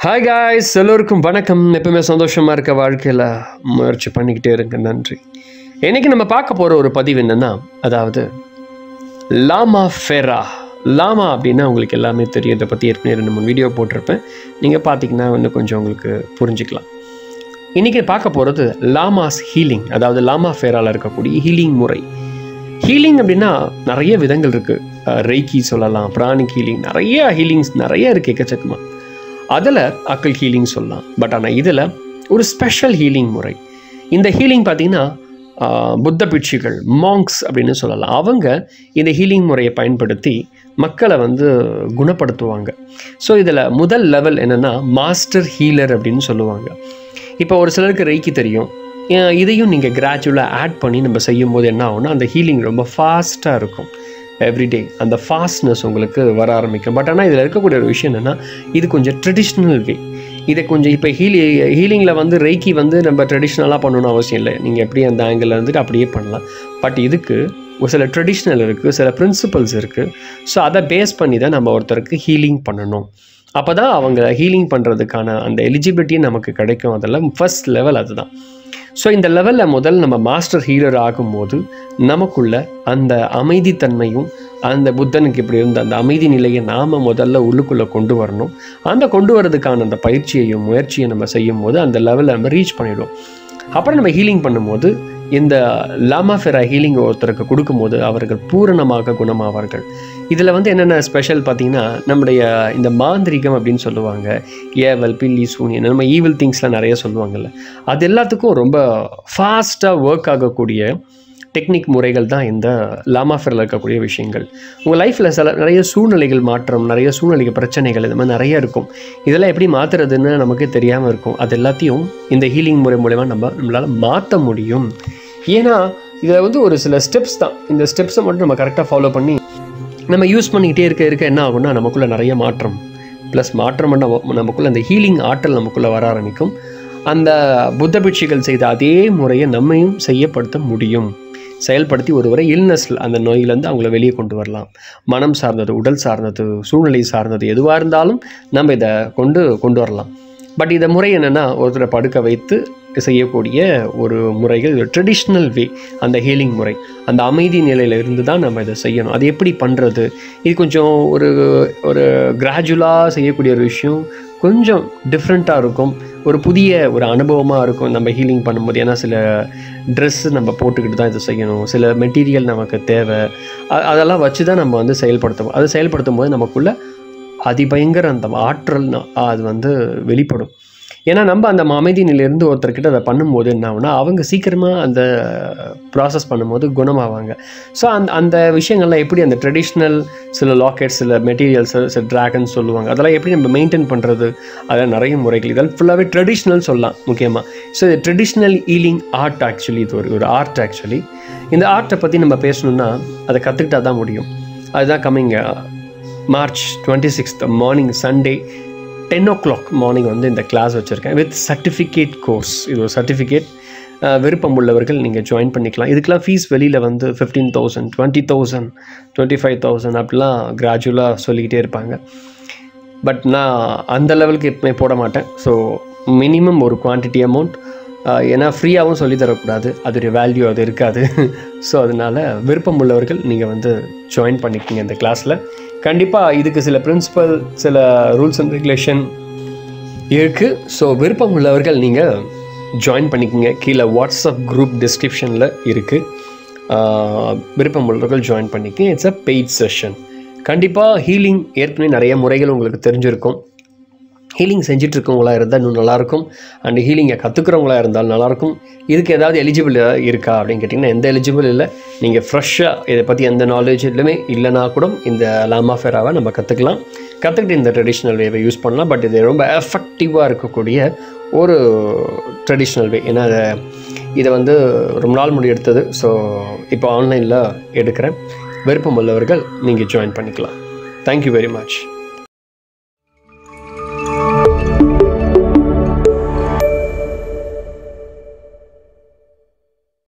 hi guys எல்லோருக்கும் வணக்கம் எப்பவுமே சந்தோஷமாக இருக்க வாழ்க்கையில் முயற்சி பண்ணிக்கிட்டே இருங்க நன்றி இன்னைக்கு நம்ம பார்க்க போகிற ஒரு பதிவு என்னென்னா அதாவது லாமா ஃபெரா லாமா அப்படின்னா உங்களுக்கு எல்லாமே தெரியும் இதை பற்றி ஏற்கனவே ரெண்டு மூணு வீடியோ போட்டிருப்பேன் நீங்கள் பார்த்தீங்கன்னா இன்னும் கொஞ்சம் உங்களுக்கு புரிஞ்சுக்கலாம் இன்றைக்கி பார்க்க போகிறது லாமாஸ் ஹீலிங் அதாவது லாமா ஃபேரால இருக்கக்கூடிய ஹீலிங் முறை ஹீலிங் அப்படின்னா நிறைய விதங்கள் இருக்குது ரெய்கி சொல்லலாம் பிராணிக் ஹீலிங் நிறைய ஹீலிங்ஸ் நிறைய இருக்குது எக்கச்சக்கமாக அதில் அக்கல் ஹீலிங் சொல்லலாம் பட் ஆனால் இதில் ஒரு ஸ்பெஷல் ஹீலிங் முறை இந்த ஹீலிங் பார்த்தீங்கன்னா ஆஹ், புத்த பிட்சுகள் மாங்க்ஸ் அப்படின்னு சொல்லலாம் அவங்க இந்த ஹீலிங் முறையை பயன்படுத்தி மக்களை வந்து குணப்படுத்துவாங்க ஸோ இதில் முதல் லெவல் என்னென்னா மாஸ்டர் ஹீலர் அப்படின்னு சொல்லுவாங்க இப்போ ஒரு சிலருக்கு ரெய்க்கி தெரியும் ஏன் இதையும் நீங்கள் கிராஜுவலாக ஆட் பண்ணி நம்ம செய்யும்போது என்ன ஆகும்னா அந்த ஹீலிங் ரொம்ப ஃபாஸ்ட்டாக இருக்கும் எவ்ரிடே அந்த ஃபாஸ்ட்னஸ் உங்களுக்கு வர ஆரம்பிக்கும் பட் ஆனால் இதில் இருக்கக்கூடிய ஒரு விஷயம் என்னென்னா இது கொஞ்சம் ட்ரெடிஷ்னல் வே இதை கொஞ்சம் இப்போ ஹீலி ஹீலிங்கில் வந்து ரெய்க்கி வந்து நம்ம ட்ரெடிஷ்னலாக பண்ணணும்னு அவசியம் இல்லை நீங்கள் எப்படி அந்த ஆங்கிளில் இருந்துட்டு அப்படியே பண்ணலாம் பட் இதுக்கு ஒரு சில ட்ரெடிஷ்னல் இருக்குது சில பிரின்சிபல்ஸ் இருக்குது ஸோ அதை பேஸ் பண்ணி தான் நம்ம ஒருத்தருக்கு ஹீலிங் பண்ணணும் அப்போ தான் அவங்க ஹீலிங் பண்ணுறதுக்கான அந்த எலிஜிபிலிட்டி நமக்கு கிடைக்கும் அதெல்லாம் ஃபர்ஸ்ட் லெவல் அதுதான் ஸோ இந்த லெவலில் முதல் நம்ம மாஸ்டர் ஹீலர் ஆகும்போது நமக்குள்ள அந்த அமைதித்தன்மையும் அந்த புத்தனுக்கு இப்படி இருந்த அந்த அமைதி நிலையை நாம் முதல்ல உள்ளுக்குள்ளே கொண்டு வரணும் அந்த கொண்டு வரதுக்கான அந்த பயிற்சியையும் முயற்சியை நம்ம செய்யும் போது அந்த லெவலில் நம்ம ரீச் பண்ணிடுவோம் அப்புறம் நம்ம ஹீலிங் பண்ணும்போது இந்த லாமாஃபெரா ஹீலிங் ஒருத்தருக்கு கொடுக்கும்போது அவர்கள் பூரணமாக குணமாவார்கள் இதில் வந்து என்னென்ன ஸ்பெஷல் பார்த்தீங்கன்னா நம்முடைய இந்த மாந்திரிகம் அப்படின்னு சொல்லுவாங்க ஏவல் பில்லி சூனியன் நம்ம ஈவில் திங்ஸ்லாம் நிறைய சொல்லுவாங்கல்ல அது எல்லாத்துக்கும் ரொம்ப ஃபாஸ்ட்டாக ஒர்க் ஆகக்கூடிய டெக்னிக் முறைகள் தான் இந்த லாமாஃபெரில் இருக்கக்கூடிய விஷயங்கள் உங்கள் லைஃப்பில் சில நிறைய சூழ்நிலைகள் மாற்றம் நிறைய சூழ்நிலைகள் பிரச்சனைகள் இந்த மாதிரி நிறைய இருக்கும் இதெல்லாம் எப்படி மாற்றுறதுன்னு நமக்கு தெரியாமல் இருக்கும் அது எல்லாத்தையும் இந்த ஹீலிங் முறை மூலயமா நம்ம நம்மளால் மாற்ற முடியும் ஏன்னா இதில் வந்து ஒரு சில ஸ்டெப்ஸ் தான் இந்த ஸ்டெப்ஸை மட்டும் நம்ம கரெக்டாக ஃபாலோ பண்ணி நம்ம யூஸ் பண்ணிக்கிட்டே இருக்க இருக்க என்ன ஆகும்னா நமக்குள்ளே நிறைய மாற்றம் ப்ளஸ் மாற்றம் பண்ண நமக்குள்ளே அந்த ஹீலிங் ஆற்றல் நமக்குள்ளே வர ஆரம்பிக்கும் அந்த புத்த பிட்சுகள் செய்த அதே முறையை நம்மையும் செய்யப்படுத்த முடியும் செயல்படுத்தி ஒருவரை இல்னஸ் அந்த நோயிலேருந்து அவங்கள வெளியே கொண்டு வரலாம் மனம் சார்ந்தது உடல் சார்ந்தது சூழ்நிலை சார்ந்தது எதுவாக இருந்தாலும் நம்ம இதை கொண்டு கொண்டு வரலாம் பட் இந்த முறை என்னென்னா ஒருத்தரை படுக்க வைத்து செய்யக்கூடிய ஒரு முறைகள் ட்ரெடிஷ்னல் வே அந்த ஹீலிங் முறை அந்த அமைதி நிலையில இருந்து தான் நம்ம இதை செய்யணும் அது எப்படி பண்ணுறது இது கொஞ்சம் ஒரு ஒரு கிராஜுவலாக செய்யக்கூடிய ஒரு விஷயம் கொஞ்சம் டிஃப்ரெண்ட்டாக இருக்கும் ஒரு புதிய ஒரு அனுபவமாக இருக்கும் நம்ம ஹீலிங் பண்ணும்போது ஏன்னா சில ட்ரெஸ்ஸு நம்ம போட்டுக்கிட்டு தான் இதை செய்யணும் சில மெட்டீரியல் நமக்கு தேவை அ- அதெல்லாம் வச்சு தான் நம்ம வந்து செயல்படுத்தணும் அதை செயல்படுத்தும் போது நமக்குள்ள அதிபயங்கர அந்த ஆற்றல் ந- அது வந்து வெளிப்படும் ஏன்னா நம்ம அந்த அமைதி நிலையிலிருந்து ஒருத்தர்கிட்ட அதை பண்ணும்போது என்ன ஆகும்னா அவங்க சீக்கிரமாக அந்த ப்ராசஸ் பண்ணும்போது குணமாவாங்க ஸோ அந்த அந்த விஷயங்கள்லாம் எப்படி அந்த ட்ரெடிஷ்னல் சில லாக்கெட்ஸ் சில மெட்டீரியல்ஸ் சில ட்ராகன்ஸ் சொல்லுவாங்க அதெல்லாம் எப்படி நம்ம மெயின்டைன் பண்ணுறது அதெல்லாம் நிறைய முறைகள் இதெல்லாம் ஃபுல்லாகவே ட்ரெடிஷ்னல் சொல்லலாம் முக்கியமாக ஸோ இது ட்ரெடிஷ்னல் ஈலிங் ஆர்ட் ஆக்சுவலி இது ஒரு ஒரு ஆர்ட் ஆக்சுவலி இந்த ஆர்ட்டை பற்றி நம்ம பேசணும்னா அதை கற்றுக்கிட்டா தான் முடியும் அதுதான் coming March twenty sixth morning Sunday ten o'clock morning வந்து இந்த கிளாஸ் வச்சுருக்கேன் வித் சர்டிஃபிகேட் கோர்ஸ் இது ஒரு சர்டிஃபிகேட் விருப்பம் உள்ளவர்கள் நீங்கள் ஜாயின் பண்ணிக்கலாம் இதுக்கெலாம் ஃபீஸ் வெளியில் வந்து fifteen thousand twenty thousand twenty five thousand அப்படிலாம் கிராஜுவலாக சொல்லிக்கிட்டே இருப்பாங்க பட் நான் அந்த லெவலுக்கு எப்பவுமே போட மாட்டேன் ஸோ மினிமம் ஒரு குவான்டிட்டி அமௌண்ட் ஏன்னா ஃப்ரீயாகவும் சொல்லி தரக்கூடாது அதோடைய வேல்யூ அது இருக்காது ஸோ அதனால் விருப்பம் உள்ளவர்கள் நீங்கள் வந்து ஜாயின் பண்ணிக்கோங்க இந்த கிளாஸில் கண்டிப்பாக இதுக்கு சில பிரின்சிபல் சில ரூல்ஸ் அண்ட் ரெகுலேஷன் இருக்குது ஸோ விருப்பம் உள்ளவர்கள் நீங்கள் ஜாயின் பண்ணிக்கோங்க கீழே வாட்ஸ்அப் குரூப் டிஸ்கிரிப்ஷனில் இருக்குது விருப்பம் உள்ளவர்கள் ஜாயின் பண்ணிக்கங்க இட்ஸ் அ பெய்ட் செஷன் கண்டிப்பாக ஹீலிங் ஏற்கனவே நிறைய முறைகள் உங்களுக்கு தெரிஞ்சிருக்கும் ஹீலிங் செஞ்சுட்டு இருக்கவங்களா இருந்தால் இன்னும் நல்லாயிருக்கும் அண்ட் ஹீலிங்கை கற்றுக்கிறவங்களா இருந்தால் நல்லாயிருக்கும் இதுக்கு ஏதாவது எலிஜிபிள் இருக்கா அப்படின்னு கேட்டிங்கன்னா எந்த எலிஜிபிள் இல்லை நீங்கள் ஃப்ரெஷ்ஷாக இதை பற்றி எந்த நாலேஜ் இல்லைமே இல்லைனா கூட இந்த லாமா ஃபெராவை நம்ம கற்றுக்கலாம் கற்றுக்கிட்டு இந்த ட்ரெடிஷ்னல் வேவை யூஸ் பண்ணலாம் பட் இது ரொம்ப எஃபெக்டிவாக இருக்கக்கூடிய ஒரு ட்ரெடிஷ்னல் வே ஏன்னா அதை இதை வந்து ரொம்ப நாள் முடி எடுத்தது ஸோ இப்போ ஆன்லைனில் எடுக்கிறேன் விருப்பம் உள்ளவர்கள் நீங்கள் ஜாயின் பண்ணிக்கலாம் தேங்க்யூ வெரி மச்